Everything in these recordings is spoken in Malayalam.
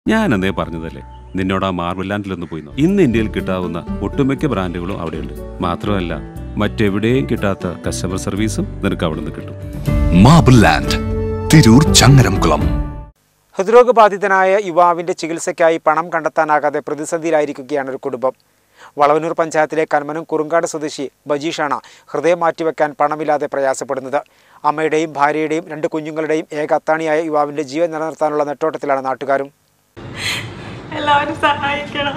ഞാൻ എന്തേ പറഞ്ഞതല്ലേ നിന്നോട് ആ മാർബിൾ ലാൻഡിലൊന്ന് പോയി നോ. ഇന്ന് ഇന്ത്യയിൽ കിട്ടാവുന്ന ഒട്ടുമിക്ക ബ്രാൻഡുകളും അവിടെയുണ്ട് മാത്രമല്ല മറ്റെവിടെയും കിട്ടാത്ത കസ്റ്റമർ സർവീസും നിനക്ക് അവിടെ നിന്ന് കിട്ടും മാബിൾ ലാൻഡ് തിരൂർ ചങ്ങരംകുളം ഹൃദ്രോഗബാധിതനായ യുവാവിന്റെ ചികിത്സയ്ക്കായി പണം കണ്ടെത്താനാകാതെ പ്രതിസന്ധിയിലായിരിക്കുകയാണ് ഒരു കുടുംബം വളവന്നൂർ പഞ്ചായത്തിലെ കന്മനം കുറുങ്കാട് സ്വദേശി ബജീഷാണ് ഹൃദയം മാറ്റിവെക്കാൻ പണമില്ലാതെ പ്രയാസപ്പെടുന്നത് അമ്മയുടെയും ഭാര്യയുടെയും രണ്ട് കുഞ്ഞുങ്ങളുടെയും ഏക അത്താണിയായ യുവാവിന്റെ ജീവൻ നിലനിർത്താനുള്ള നെട്ടോട്ടത്തിലാണ് നാട്ടുകാരും എല്ലാവരും സഹായിക്കണം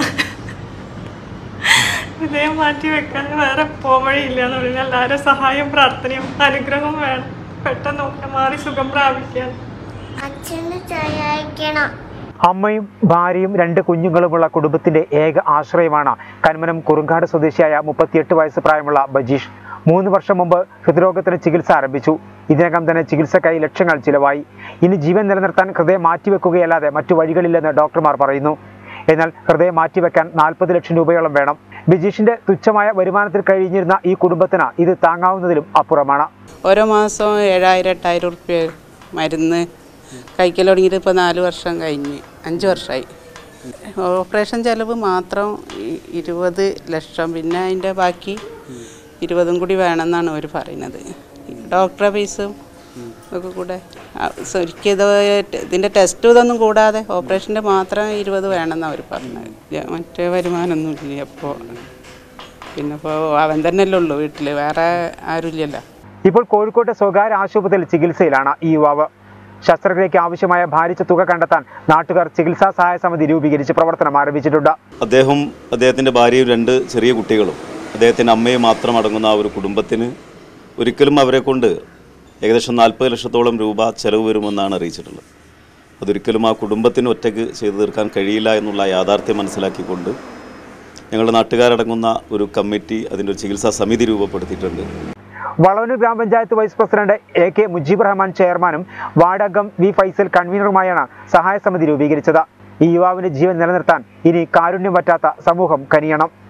ഹൃദയം മാറ്റി വെക്കാൻ വേറെ പോവഴിയില്ല എന്ന് പറഞ്ഞാൽ എല്ലാവരും സഹായം പ്രാർത്ഥനയും അനുഗ്രഹവും വേണം പെട്ടെന്ന് ഒക്കെ മാറി സുഖം പ്രാപിക്കാൻ അച്ഛന് സഹായിക്കണം അമ്മയും ഭാര്യയും രണ്ട് കുഞ്ഞുങ്ങളുമുള്ള കുടുംബത്തിന്റെ ഏക ആശ്രയമാണ് കന്മനം കുറുങ്കാട് സ്വദേശിയായ മുപ്പത്തിയെട്ട് വയസ്സ് പ്രായമുള്ള ബജീഷ് മൂന്ന് വർഷം മുമ്പ് ഹൃദ്രോഗത്തിന് ചികിത്സ ആരംഭിച്ചു ഇതിനകം തന്നെ ചികിത്സക്കായി ലക്ഷങ്ങൾ ചിലവായി ഇനി ജീവൻ നിലനിർത്താൻ ഹൃദയം മാറ്റിവെക്കുകയല്ലാതെ മറ്റു വഴികളില്ലെന്ന് ഡോക്ടർമാർ പറയുന്നു എന്നാൽ ഹൃദയം മാറ്റിവെക്കാൻ നാൽപ്പത് ലക്ഷം രൂപയോളം വേണം ബിജീഷിന്റെ തുച്ഛമായ വരുമാനത്തിൽ കഴിഞ്ഞിരുന്ന ഈ കുടുംബത്തിന് ഇത് താങ്ങാവുന്നതിലും അപ്പുറമാണ് ഓരോ മാസവും ഏഴായിരം എട്ടായിരം ഉറുപ്പ്യ മരുന്ന് കഴിക്കൽ തുടങ്ങിയിട്ട് ഇപ്പോൾ നാല് വർഷം കഴിഞ്ഞ് അഞ്ച് വർഷമായി ഓപ്പറേഷൻ ചിലവ് മാത്രം ഇ- ഇരുപത് ലക്ഷം പിന്നെ അതിൻ്റെ ബാക്കി ഇരുപതും കൂടി വേണമെന്നാണ് അവർ പറയുന്നത് ഡോക്ടറെ ഫീസും ഒക്കെ കൂടെ ആ, ശരിക്കും ഇത് ഇതിൻ്റെ ടെസ്റ്റ് ഇതൊന്നും കൂടാതെ ഓപ്പറേഷൻ്റെ മാത്രം ഇരുപത് വേണമെന്നാണ് അവർ പറഞ്ഞത് ഞാൻ മറ്റേ വരുമാനമൊന്നുമില്ല അപ്പോൾ പിന്നെ ഇപ്പോൾ അവൻ തന്നെയല്ലേ ഉള്ളൂ വീട്ടിൽ വേറെ ആരുമില്ലല്ലോ ഇപ്പോൾ കോഴിക്കോട്ടെ സ്വകാര്യ ആശുപത്രിയിൽ ചികിത്സയിലാണ് ഈ യുവാവ് ശസ്ത്രക്രിയയ്ക്ക് ആവശ്യമായ ഭാരിച്ച തുക കണ്ടെത്താൻ നാട്ടുകാർ ചികിത്സാ സഹായ സമിതി രൂപീകരിച്ച് പ്രവർത്തനം ആരംഭിച്ചിട്ടുണ്ട് അദ്ദേഹം അദ്ദേഹത്തിൻ്റെ ഭാര്യയും രണ്ട് ചെറിയ കുട്ടികളും അദ്ദേഹത്തിൻ്റെ അമ്മയും മാത്രം അടങ്ങുന്ന ആ ഒരു കുടുംബത്തിന് ഒരിക്കലും അവരെ കൊണ്ട് ഏകദേശം നാൽപ്പത് ലക്ഷത്തോളം രൂപ ചെലവ് വരുമെന്നാണ് അറിയിച്ചിട്ടുള്ളത് അതൊരിക്കലും ആ കുടുംബത്തിന് ഒറ്റയ്ക്ക് ചെയ്തു തീർക്കാൻ കഴിയില്ല എന്നുള്ള യാഥാർത്ഥ്യം മനസ്സിലാക്കിക്കൊണ്ട് ഞങ്ങളുടെ നാട്ടുകാരടങ്ങുന്ന ഒരു കമ്മിറ്റി അതിൻ്റെ ഒരു ചികിത്സാ സമിതി രൂപപ്പെടുത്തിയിട്ടുണ്ട് വളവന്നൂർ ഗ്രാമപഞ്ചായത്ത് vice president A K Mujeeb Rahman ചെയർമാനും വാർഡ് അംഗം വി ഫൈസൽ കൺവീനറുമായാണ് സഹായ സമിതി രൂപീകരിച്ചത് ഈ യുവാവിന്റെ ജീവൻ നിലനിർത്താൻ ഇനി കാരുണ്യം പറ്റാത്ത സമൂഹം കനിയണം